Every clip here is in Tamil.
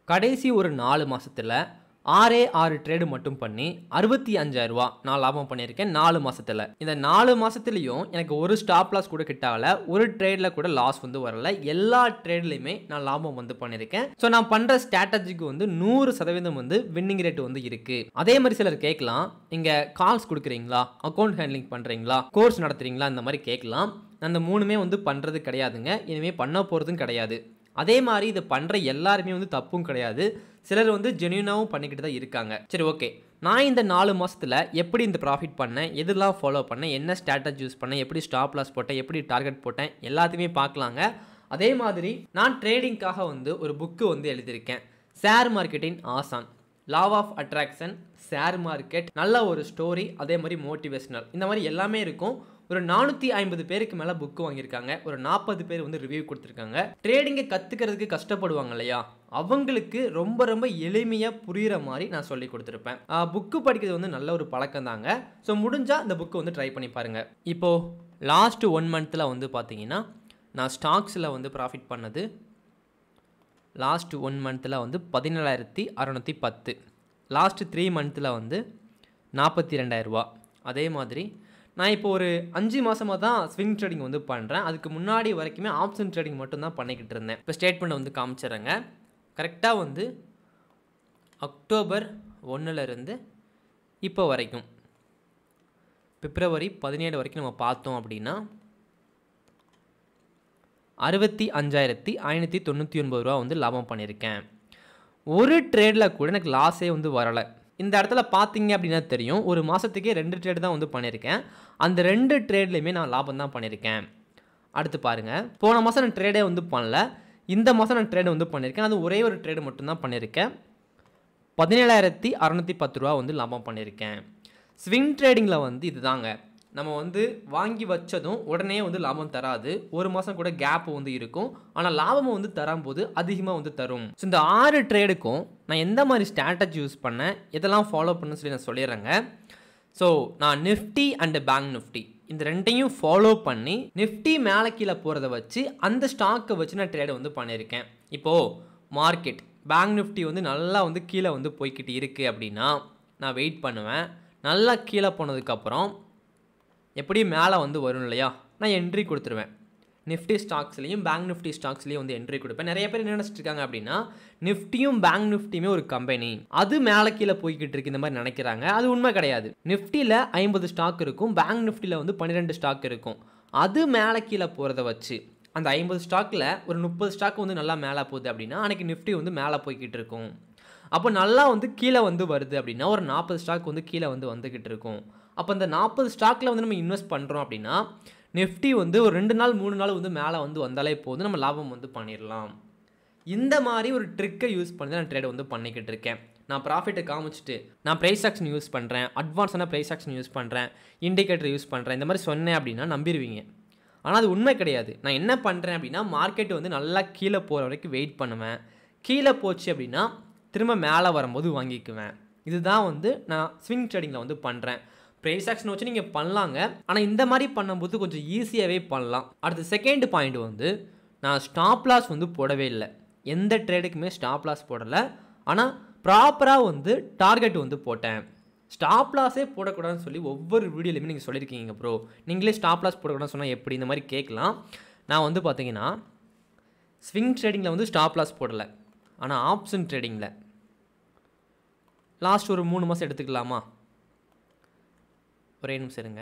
கடைசி ஒரு நாலு மாசத்துல ஆறே ஆறு ட்ரேடு மட்டும் பண்ணி அறுபத்தி அஞ்சாயிரம் ரூபா நான் லாபம் பண்ணியிருக்கேன் நாலு மாசத்துல இந்த நாலு மாசத்துலயும் எனக்கு ஒரு ஸ்டாப் லாஸ் கூட கிட்டாகல ஒரு ட்ரேட்ல கூட லாஸ் வந்து வரல எல்லா ட்ரேட்லையுமே நான் லாபம் வந்து பண்ணியிருக்கேன் ஸோ நான் பண்ற ஸ்ட்ராட்டஜிக்கு வந்து நூறு சதவீதம் வந்து வின்னிங் ரேட் வந்து இருக்கு அதே மாதிரி சிலர் கேட்கலாம் நீங்க கால்ஸ் கொடுக்குறீங்களா அக்கௌண்ட் ஹேண்ட்லிங் பண்றீங்களா கோர்ஸ் நடத்துறீங்களா இந்த மாதிரி கேட்கலாம் நான் அந்த மூணுமே வந்து பண்றது கிடையாதுங்க இனிமே பண்ண போறதும் கிடையாது அதே மாதிரி இது பண்ணுற எல்லாருமே வந்து தப்பும் கிடையாது சிலர் வந்து ஜென்யூனாகவும் பண்ணிக்கிட்டு தான் இருக்காங்க சரி ஓகே நான் இந்த நாலு மாசத்துல எப்படி இந்த ப்ராஃபிட் பண்ணேன் எதெல்லாம் ஃபாலோ பண்ணேன் என்ன ஸ்ட்ராட்டஜி யூஸ் பண்ணேன் எப்படி ஸ்டாப் லாஸ் போட்டேன் எப்படி டார்கெட் போட்டேன் எல்லாத்தையுமே பார்க்கலாங்க அதே மாதிரி நான் ட்ரேடிங்காக வந்து ஒரு புக்கு வந்து எழுதியிருக்கேன் ஷேர் மார்க்கெட்டின் ஆசான் law of attraction share market நல்ல ஒரு ஸ்டோரி அதே மாதிரி மோட்டிவேஷனல் இந்த மாதிரி எல்லாமே இருக்கும் ஒரு நானூற்றி ஐம்பது பேருக்கு மேலே புக்கு வாங்கியிருக்காங்க ஒரு நாற்பது பேர் வந்து ரிவ்யூ கொடுத்துருக்காங்க ட்ரேடிங்கை கற்றுக்கிறதுக்கு கஷ்டப்படுவாங்க இல்லையா அவங்களுக்கு ரொம்ப ரொம்ப எளிமையாக புரிகிற மாதிரி நான் சொல்லி கொடுத்துருப்பேன் புக்கு படிக்கிறது வந்து நல்ல ஒரு பழக்கம் தாங்க ஸோ முடிஞ்சால் இந்த புக்கு வந்து ட்ரை பண்ணி பாருங்கள் இப்போது லாஸ்ட் ஒன் மந்த்தில் வந்து பார்த்தீங்கன்னா நான் ஸ்டாக்ஸில் வந்து ப்ராஃபிட் பண்ணது லாஸ்ட் ஒன் மந்த்தில் வந்து பதினேழாயிரத்தி அறநூற்றி பத்து லாஸ்ட் த்ரீ மந்த்தில் வந்து நாற்பத்தி ரெண்டாயிரரூபா அதே மாதிரி நான் இப்போ ஒரு அஞ்சு மாதமாக தான் ஸ்விங் ட்ரேடிங் வந்து பண்ணுறேன் அதுக்கு முன்னாடி வரைக்குமே ஆப்ஷன் ட்ரேடிங் மட்டும் தான் பண்ணிக்கிட்டு இருந்தேன் இப்போ ஸ்டேட்மெண்ட் வந்து காமிச்சிடுறேங்க கரெக்டாக வந்து அக்டோபர் ஒன்றுலேருந்து இப்போ வரைக்கும் பிப்ரவரி பதினேழு வரைக்கும் நம்ம பார்த்தோம் அப்படின்னா அறுபத்தி அஞ்சாயிரத்தி ஐநூற்றி தொண்ணூற்றி ஒன்பது ரூபா வந்து லாபம் பண்ணியிருக்கேன் ஒரு ட்ரேடில் கூட எனக்கு லாஸே வந்து வரலை இந்த இடத்துல பார்த்தீங்க அப்படின்னா தெரியும் ஒரு மாதத்துக்கே ரெண்டு ட்ரேடு தான் வந்து பண்ணியிருக்கேன் அந்த ரெண்டு ட்ரேட்லையுமே நான் லாபம் தான் பண்ணியிருக்கேன் அடுத்து பாருங்கள் போன மாதம் நான் ட்ரேடே வந்து பண்ணல இந்த மாதம் நான் ட்ரேடு வந்து பண்ணியிருக்கேன் அது ஒரே ஒரு ட்ரேடு மட்டும்தான் பண்ணியிருக்கேன் பதினேழாயிரத்தி அறநூற்றி பத்து ரூபா வந்து லாபம் பண்ணியிருக்கேன் ஸ்விங் ட்ரேடிங்கில் வந்து இதுதாங்க நம்ம வந்து வாங்கி வச்சதும் உடனே வந்து லாபம் தராது ஒரு மாதம் கூட கேப் வந்து இருக்கும் ஆனால் லாபம் வந்து தரும்போது அதிகமாக வந்து தரும் ஸோ இந்த ஆறு ட்ரேடுக்கும் நான் எந்த மாதிரி ஸ்ட்ராட்டஜி யூஸ் பண்ணேன் இதெல்லாம் ஃபாலோ பண்ணணும்னு சொல்லி நான் சொல்லிடுறேங்க ஸோ நான் நிஃப்டி அண்டு பேங்க் நிஃப்டி இந்த ரெண்டையும் ஃபாலோ பண்ணி நிஃப்டி மேலே கீழே போகிறத வச்சு அந்த ஸ்டாக்கை வச்சு நான் ட்ரேடை வந்து பண்ணியிருக்கேன் இப்போது மார்க்கெட் பேங்க் நிஃப்டி வந்து நல்லா வந்து கீழே வந்து போய்கிட்டு இருக்குது அப்படின்னா நான் வெயிட் பண்ணுவேன் நல்லா கீழே போனதுக்கப்புறம் எப்படி மேலே வந்து வரும் இல்லையா நான் என்ட்ரி கொடுத்துருவேன் நிஃப்டி ஸ்டாக்ஸ்லையும் பேங்க் நிஃப்டி ஸ்டாக்ஸ்லையும் வந்து என்ட்ரி கொடுப்பேன் நிறைய பேர் என்ன நினச்சிட்டு இருக்காங்க அப்படின்னா நிஃப்டியும் பேங்க் நிஃப்டியுமே ஒரு கம்பெனி அது மேலே கீழே போய்கிட்டு இருக்கு இந்த மாதிரி நினைக்கிறாங்க அது உண்மை கிடையாது நிஃப்டியில் ஐம்பது ஸ்டாக் இருக்கும் பேங்க் நிஃப்டியில் வந்து பன்னிரெண்டு ஸ்டாக் இருக்கும் அது மேலே கீழே போகிறத வச்சு அந்த ஐம்பது ஸ்டாக்கில் ஒரு முப்பது ஸ்டாக் வந்து நல்லா மேலே போகுது அப்படின்னா அன்றைக்கி நிஃப்டி வந்து மேலே போய்கிட்டு இருக்கும் அப்போ நல்லா வந்து கீழே வந்து வருது அப்படின்னா ஒரு நாற்பது ஸ்டாக் வந்து கீழே வந்து வந்துக்கிட்டு இருக்கும் அப்போ இந்த நாற்பது ஸ்டாக்கில் வந்து நம்ம இன்வெஸ்ட் பண்ணுறோம் அப்படின்னா நிஃப்டி வந்து ஒரு ரெண்டு நாள் மூணு நாள் வந்து மேலே வந்து வந்தாலே போதும் நம்ம லாபம் வந்து பண்ணிடலாம் இந்த மாதிரி ஒரு ட்ரிக்கை யூஸ் பண்ணி தான் நான் ட்ரேட் வந்து பண்ணிக்கிட்டு இருக்கேன் நான் ப்ராஃபிட்டை காமிச்சிட்டு நான் ப்ரைஸ் ஆக்ஷன் யூஸ் பண்ணுறேன் அட்வான்ஸான ப்ரைஸ் ஆக்ஷன் யூஸ் பண்ணுறேன் இண்டிகேட்டர் யூஸ் பண்ணுறேன் இந்த மாதிரி சொன்னேன் அப்படின்னா நம்பிடுவீங்க ஆனால் அது உண்மை கிடையாது நான் என்ன பண்ணுறேன் அப்படின்னா மார்க்கெட் வந்து நல்லா கீழே போகிற வரைக்கும் வெயிட் பண்ணுவேன் கீழே போச்சு அப்படின்னா திரும்ப மேலே வரும்போது வாங்கிக்குவேன் இதுதான் வந்து நான் ஸ்விங் ட்ரேடிங்கில் வந்து பண்ணுறேன் ப்ரைஸ் ஆக்ஷன் வச்சு நீங்கள் பண்ணலாங்க ஆனால் இந்த மாதிரி பண்ணும்போது கொஞ்சம் ஈஸியாகவே பண்ணலாம் அடுத்து செகண்ட் பாயிண்ட் வந்து நான் ஸ்டாப் லாஸ் வந்து போடவே இல்லை எந்த ட்ரேடுக்குமே ஸ்டாப் லாஸ் போடலை ஆனால் ப்ராப்பராக வந்து டார்கெட் வந்து போட்டேன் ஸ்டாப் லாஸே போடக்கூடாதுன்னு சொல்லி ஒவ்வொரு வீடியோலையுமே நீங்கள் சொல்லியிருக்கீங்க ப்ரோ நீங்களே ஸ்டாப் லாஸ் போடக்கூடாதுன்னு சொன்னால் எப்படி இந்த மாதிரி கேட்கலாம் நான் வந்து பார்த்தீங்கன்னா ஸ்விங் ட்ரேடிங்கில் வந்து ஸ்டாப் லாஸ் போடலை ஆனால் ஆப்ஷன் ட்ரேடிங்கில் லாஸ்ட் ஒரு மூணு மாதம் எடுத்துக்கலாமா ஒரே நிமிஷம் இருங்க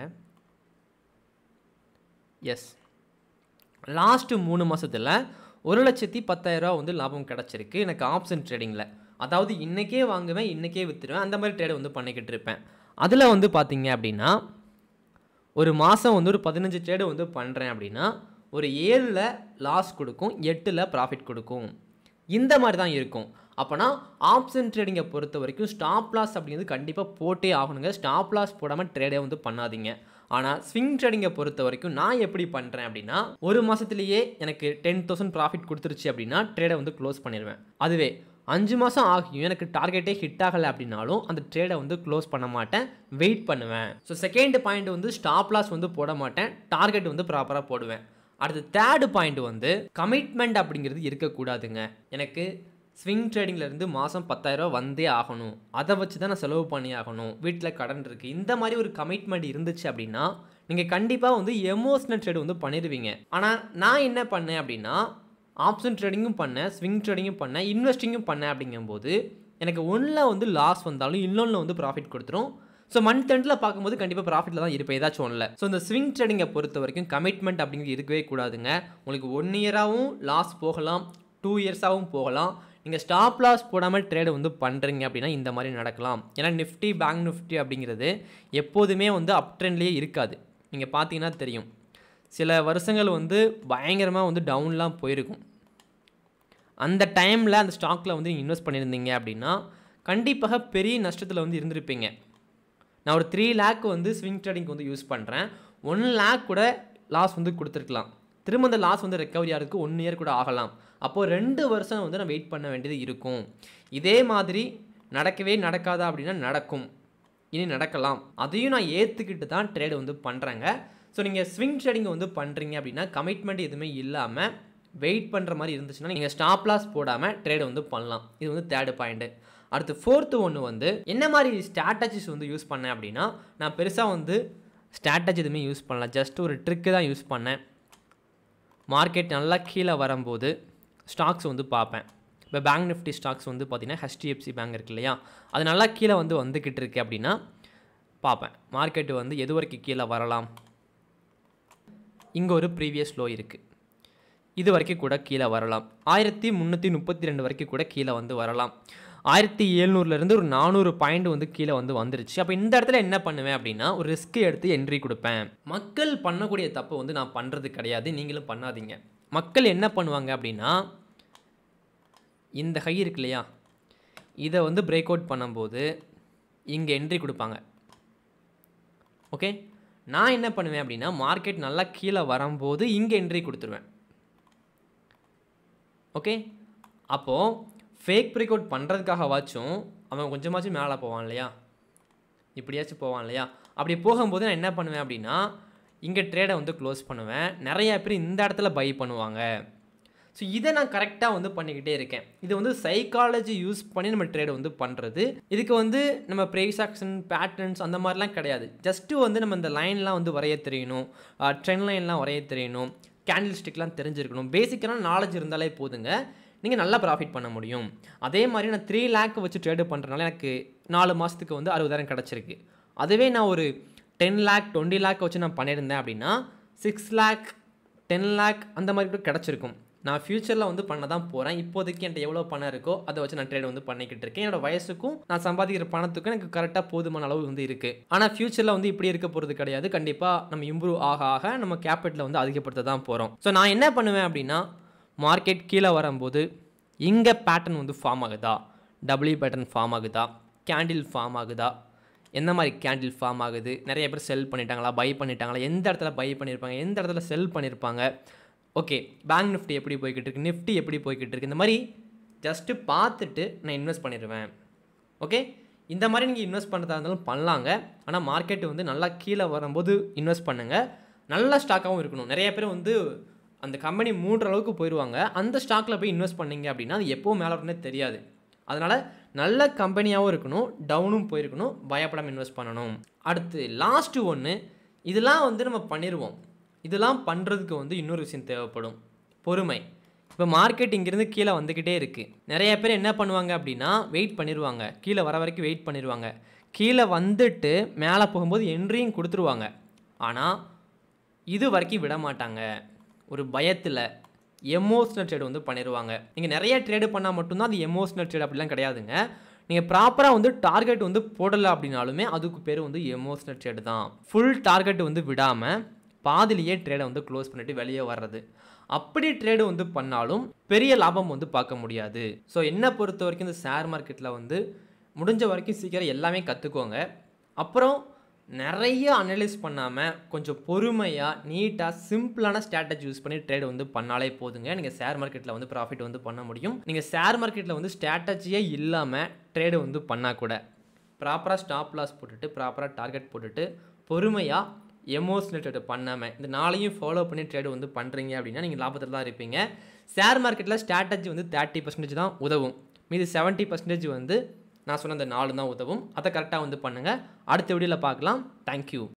எஸ் லாஸ்ட்டு மூணு மாதத்தில் ஒரு லட்சத்தி பத்தாயிரரூவா வந்து லாபம் கிடச்சிருக்கு எனக்கு ஆப்ஷன் ட்ரேடிங்கில் அதாவது இன்றைக்கே வாங்குவேன் இன்றைக்கே விற்றுருவேன் அந்த மாதிரி ட்ரேடை வந்து பண்ணிக்கிட்டு இருப்பேன் அதில் வந்து பார்த்தீங்க அப்படின்னா ஒரு மாதம் வந்து ஒரு பதினஞ்சு ட்ரேடு வந்து பண்ணுறேன் அப்படின்னா ஒரு ஏழில் லாஸ் கொடுக்கும் எட்டில் ப்ராஃபிட் கொடுக்கும் இந்த மாதிரி தான் இருக்கும் அப்போனா ஆப்ஷன் ட்ரேடிங்கை பொறுத்த வரைக்கும் ஸ்டாப் லாஸ் அப்படிங்கிறது கண்டிப்பாக போட்டே ஆகணுங்க ஸ்டாப் லாஸ் போடாமல் ட்ரேடே வந்து பண்ணாதீங்க ஆனால் ஸ்விங் ட்ரேடிங்கை பொறுத்த வரைக்கும் நான் எப்படி பண்ணுறேன் அப்படின்னா ஒரு மாதத்துலேயே எனக்கு டென் தௌசண்ட் ப்ராஃபிட் கொடுத்துருச்சு அப்படின்னா ட்ரேடை வந்து க்ளோஸ் பண்ணிடுவேன் அதுவே அஞ்சு மாதம் ஆகியும் எனக்கு டார்கெட்டே ஹிட் ஆகலை அப்படின்னாலும் அந்த ட்ரேடை வந்து க்ளோஸ் பண்ண மாட்டேன் வெயிட் பண்ணுவேன் ஸோ செகண்ட் பாயிண்ட் வந்து ஸ்டாப் லாஸ் வந்து போட மாட்டேன் டார்கெட் வந்து ப்ராப்பராக போடுவேன் அடுத்து தேர்டு பாயிண்ட் வந்து கமிட்மெண்ட் அப்படிங்கிறது இருக்கக்கூடாதுங்க எனக்கு ஸ்விங் ட்ரேடிங்லேருந்து மாதம் பத்தாயிரரூவா வந்தே ஆகணும் அதை வச்சு தான் நான் செலவு பண்ணி ஆகணும் வீட்டில் கடன் இருக்குது இந்த மாதிரி ஒரு கமிட்மெண்ட் இருந்துச்சு அப்படின்னா நீங்கள் கண்டிப்பாக வந்து எமோஷனல் ட்ரேட் வந்து பண்ணிடுவீங்க ஆனால் நான் என்ன பண்ணேன் அப்படின்னா ஆப்ஷன் ட்ரேடிங்கும் பண்ணேன் ஸ்விங் ட்ரேடிங்கும் பண்ணேன் இன்வெஸ்டிங்கும் பண்ணேன் அப்படிங்கும்போது எனக்கு ஒன்றில் வந்து லாஸ் வந்தாலும் இன்னொன்று வந்து ப்ராஃபிட் கொடுத்துரும் ஸோ மந்த் எண்டில் பார்க்கும்போது கண்டிப்பாக ப்ராஃபிட்டில் தான் இருப்பேன் ஏதாச்சும் ஒன்றில் ஸோ இந்த ஸ்விங் ட்ரேடிங்கை பொறுத்த வரைக்கும் கமிட்மெண்ட் அப்படிங்கிறது இருக்கவே கூடாதுங்க உங்களுக்கு ஒன் இயராகவும் லாஸ் போகலாம் டூ இயர்ஸாகவும் போகலாம் நீங்கள் ஸ்டாப் லாஸ் போடாமல் ட்ரேடு வந்து பண்ணுறீங்க அப்படின்னா இந்த மாதிரி நடக்கலாம் ஏன்னா நிஃப்டி பேங்க் நிஃப்டி அப்படிங்கிறது எப்போதுமே வந்து அப் ட்ரெண்ட்லேயே இருக்காது நீங்கள் பார்த்தீங்கன்னா தெரியும் சில வருஷங்கள் வந்து பயங்கரமாக வந்து டவுன்லாம் போயிருக்கும் அந்த டைமில் அந்த ஸ்டாக்கில் வந்து நீங்கள் இன்வெஸ்ட் பண்ணியிருந்தீங்க அப்படின்னா கண்டிப்பாக பெரிய நஷ்டத்தில் வந்து இருந்திருப்பீங்க நான் ஒரு த்ரீ லேக் வந்து ஸ்விங் ட்ரேடிங்க்கு வந்து யூஸ் பண்ணுறேன் ஒன் லேக் கூட லாஸ் வந்து கொடுத்துருக்கலாம் திரும்ப அந்த லாஸ் வந்து ரெக்கவரி ஆகிறதுக்கு ஒன் இயர் கூட ஆகலாம் அப்போது ரெண்டு வருஷம் வந்து நான் வெயிட் பண்ண வேண்டியது இருக்கும் இதே மாதிரி நடக்கவே நடக்காதா அப்படின்னா நடக்கும் இனி நடக்கலாம் அதையும் நான் ஏற்றுக்கிட்டு தான் ட்ரேடு வந்து பண்ணுறேங்க ஸோ நீங்கள் ஸ்விங் ட்ரேடிங் வந்து பண்ணுறீங்க அப்படின்னா கமிட்மெண்ட் எதுவுமே இல்லாமல் வெயிட் பண்ணுற மாதிரி இருந்துச்சுன்னா நீங்கள் ஸ்டாப் லாஸ் போடாமல் ட்ரேடு வந்து பண்ணலாம் இது வந்து தேர்டு பாயிண்ட்டு அடுத்து ஃபோர்த்து ஒன்று வந்து என்ன மாதிரி ஸ்ட்ராட்டஜிஸ் வந்து யூஸ் பண்ணேன் அப்படின்னா நான் பெருசாக வந்து ஸ்ட்ராட்டஜி எதுவுமே யூஸ் பண்ணல ஜஸ்ட் ஒரு ட்ரிக்கு தான் யூஸ் பண்ணேன் மார்க்கெட் நல்லா கீழே வரும்போது ஸ்டாக்ஸ் வந்து பார்ப்பேன் இப்போ பேங்க் நிஃப்டி ஸ்டாக்ஸ் வந்து பார்த்திங்கன்னா ஹெச்டிஎஃப்சி பேங்க் இருக்கு இல்லையா அது நல்லா கீழே வந்து வந்துக்கிட்டு இருக்கு அப்படின்னா பார்ப்பேன் மார்க்கெட்டு வந்து எது வரைக்கும் கீழே வரலாம் இங்கே ஒரு ப்ரீவியஸ் லோ இருக்குது இது வரைக்கும் கூட கீழே வரலாம் ஆயிரத்தி முந்நூற்றி முப்பத்தி ரெண்டு வரைக்கும் கூட கீழே வந்து வரலாம் ஆயிரத்தி எழுநூறுலேருந்து ஒரு நானூறு பாயிண்ட் வந்து கீழே வந்து வந்துருச்சு அப்போ இந்த இடத்துல என்ன பண்ணுவேன் அப்படின்னா ஒரு ரிஸ்க் எடுத்து என்ட்ரி கொடுப்பேன் மக்கள் பண்ணக்கூடிய தப்பு வந்து நான் பண்ணுறது கிடையாது நீங்களும் பண்ணாதீங்க மக்கள் என்ன பண்ணுவாங்க அப்படின்னா இந்த ஹை இருக்கு இல்லையா இதை வந்து பிரேக் அவுட் பண்ணும்போது இங்கே என்ட்ரி கொடுப்பாங்க ஓகே நான் என்ன பண்ணுவேன் அப்படின்னா மார்க்கெட் நல்லா கீழே வரும்போது இங்கே என்ட்ரி கொடுத்துருவேன் ஓகே அப்போது ஃபேக் பிரேக் அவுட் பண்ணுறதுக்காகவாச்சும் அவன் கொஞ்சமாச்சும் மேலே போவான் இல்லையா இப்படியாச்சும் போவான் இல்லையா அப்படி போகும்போது நான் என்ன பண்ணுவேன் அப்படின்னா இங்கே ட்ரேடை வந்து க்ளோஸ் பண்ணுவேன் நிறைய பேர் இந்த இடத்துல பை பண்ணுவாங்க ஸோ இதை நான் கரெக்டாக வந்து பண்ணிக்கிட்டே இருக்கேன் இது வந்து சைக்காலஜி யூஸ் பண்ணி நம்ம ட்ரேடை வந்து பண்ணுறது இதுக்கு வந்து நம்ம ப்ரைஸ் ஆக்ஷன் பேட்டர்ன்ஸ் அந்த மாதிரிலாம் கிடையாது ஜஸ்ட்டு வந்து நம்ம இந்த லைன்லாம் வந்து வரைய தெரியணும் ட்ரெண்ட் லைன்லாம் வரைய தெரியணும் கேண்டில் ஸ்டிக்லாம் தெரிஞ்சிருக்கணும் பேசிக்கான நாலேஜ் இருந்தாலே போதுங்க நீங்கள் நல்லா ப்ராஃபிட் பண்ண முடியும் அதே மாதிரி நான் த்ரீ லேக் வச்சு ட்ரேடு பண்ணுறதுனால எனக்கு நாலு மாதத்துக்கு வந்து அறுபதாயிரம் கிடச்சிருக்கு அதுவே நான் ஒரு டென் லேக் டுவெண்ட்டி லேக் வச்சு நான் பண்ணியிருந்தேன் அப்படின்னா சிக்ஸ் லேக் டென் லேக் அந்த மாதிரி கூட கிடச்சிருக்கும் நான் ஃப்யூச்சரில் வந்து பண்ண தான் போகிறேன் இப்போதைக்கு என்கிட்ட எவ்வளோ பணம் இருக்கோ அதை வச்சு நான் ட்ரேட் வந்து பண்ணிக்கிட்டு இருக்கேன் என்னோட வயசுக்கும் நான் சம்பாதிக்கிற பணத்துக்கும் எனக்கு கரெக்டாக போதுமான அளவு வந்து இருக்குது ஆனால் ஃப்யூச்சரில் வந்து இப்படி இருக்க போகிறது கிடையாது கண்டிப்பாக நம்ம இம்ப்ரூவ் ஆக ஆக நம்ம கேபிட்டலை வந்து அதிகப்படுத்த தான் போகிறோம் ஸோ நான் என்ன பண்ணுவேன் அப்படின்னா மார்க்கெட் கீழே வரும்போது இங்கே பேட்டர்ன் வந்து ஃபார்ம் ஆகுதா டபிள்யூ பேட்டர்ன் ஃபார்ம் ஆகுதா கேண்டில் ஃபார்ம் ஆகுதா எந்த மாதிரி கேண்டில் ஃபார்ம் ஆகுது நிறைய பேர் செல் பண்ணிட்டாங்களா பை பண்ணிட்டாங்களா எந்த இடத்துல பை பண்ணியிருப்பாங்க எந்த இடத்துல செல் பண்ணியிருப்பாங்க ஓகே பேங்க் நிஃப்டி எப்படி போய்கிட்டு இருக்கு நிஃப்டி எப்படி போய்கிட்டு இருக்கு இந்த மாதிரி ஜஸ்ட்டு பார்த்துட்டு நான் இன்வெஸ்ட் பண்ணிடுவேன் ஓகே இந்த மாதிரி நீங்கள் இன்வெஸ்ட் பண்ணுறதா இருந்தாலும் பண்ணலாங்க ஆனால் மார்க்கெட் வந்து நல்லா கீழே வரும்போது இன்வெஸ்ட் பண்ணுங்கள் நல்ல ஸ்டாக்காகவும் இருக்கணும் நிறைய பேர் வந்து அந்த கம்பெனி மூன்ற அளவுக்கு போயிடுவாங்க அந்த ஸ்டாக்கில் போய் இன்வெஸ்ட் பண்ணீங்க அப்படின்னா அது எப்போ மேலே வரனே தெரியாது அதனால் நல்ல கம்பெனியாகவும் இருக்கணும் டவுனும் போயிருக்கணும் பயப்படாமல் இன்வெஸ்ட் பண்ணணும் அடுத்து லாஸ்ட்டு ஒன்று இதெல்லாம் வந்து நம்ம பண்ணிடுவோம் இதெல்லாம் பண்ணுறதுக்கு வந்து இன்னொரு விஷயம் தேவைப்படும் பொறுமை இப்போ மார்க்கெட் இங்கேருந்து கீழே வந்துக்கிட்டே இருக்குது நிறைய பேர் என்ன பண்ணுவாங்க அப்படின்னா வெயிட் பண்ணிடுவாங்க கீழே வர வரைக்கும் வெயிட் பண்ணிடுவாங்க கீழே வந்துட்டு மேலே போகும்போது என்ட்ரியும் கொடுத்துருவாங்க ஆனால் இது வரைக்கும் விட மாட்டாங்க ஒரு பயத்தில் எமோஷ்னல் ட்ரேட் வந்து பண்ணிடுவாங்க நீங்கள் நிறைய ட்ரேடு பண்ணால் மட்டும்தான் அது எமோஷ்னல் ட்ரேட் அப்படிலாம் கிடையாதுங்க நீங்கள் ப்ராப்பராக வந்து டார்கெட் வந்து போடலை அப்படின்னாலுமே அதுக்கு பேர் வந்து எமோஷ்னல் ட்ரேடு தான் ஃபுல் டார்கெட் வந்து விடாமல் பாதிலேயே ட்ரேடை வந்து க்ளோஸ் பண்ணிவிட்டு வெளியே வர்றது அப்படி ட்ரேடு வந்து பண்ணாலும் பெரிய லாபம் வந்து பார்க்க முடியாது ஸோ என்னை பொறுத்த வரைக்கும் இந்த ஷேர் மார்க்கெட்டில் வந்து முடிஞ்ச வரைக்கும் சீக்கிரம் எல்லாமே கற்றுக்கோங்க அப்புறம் நிறைய அனலைஸ் பண்ணாமல் கொஞ்சம் பொறுமையாக நீட்டாக சிம்பிளான ஸ்ட்ராட்டஜி யூஸ் பண்ணி ட்ரேட் வந்து பண்ணாலே போதுங்க நீங்கள் ஷேர் மார்க்கெட்டில் வந்து ப்ராஃபிட் வந்து பண்ண முடியும் நீங்கள் ஷேர் மார்க்கெட்டில் வந்து ஸ்ட்ராட்டஜியே இல்லாமல் ட்ரேடு வந்து பண்ணால் கூட ப்ராப்பராக ஸ்டாப் லாஸ் போட்டுட்டு ப்ராப்பராக டார்கெட் போட்டுட்டு பொறுமையாக எமோஷனல் ட்ரேட் பண்ணாமல் இந்த நாளையும் ஃபாலோ பண்ணி ட்ரேடு வந்து பண்ணுறீங்க அப்படின்னா நீங்கள் லாபத்தில் தான் இருப்பீங்க ஷேர் மார்க்கெட்டில் ஸ்ட்ராட்டஜி வந்து தேர்ட்டி பர்சன்டேஜ் தான் உதவும் மீதி செவன்ட்டி பர்சன்டேஜ் வந்து நான் சொன்ன அந்த நாலு தான் உதவும் அதை கரெக்டாக வந்து பண்ணுங்கள் அடுத்த வீடியோவில் பார்க்கலாம் தேங்க்யூ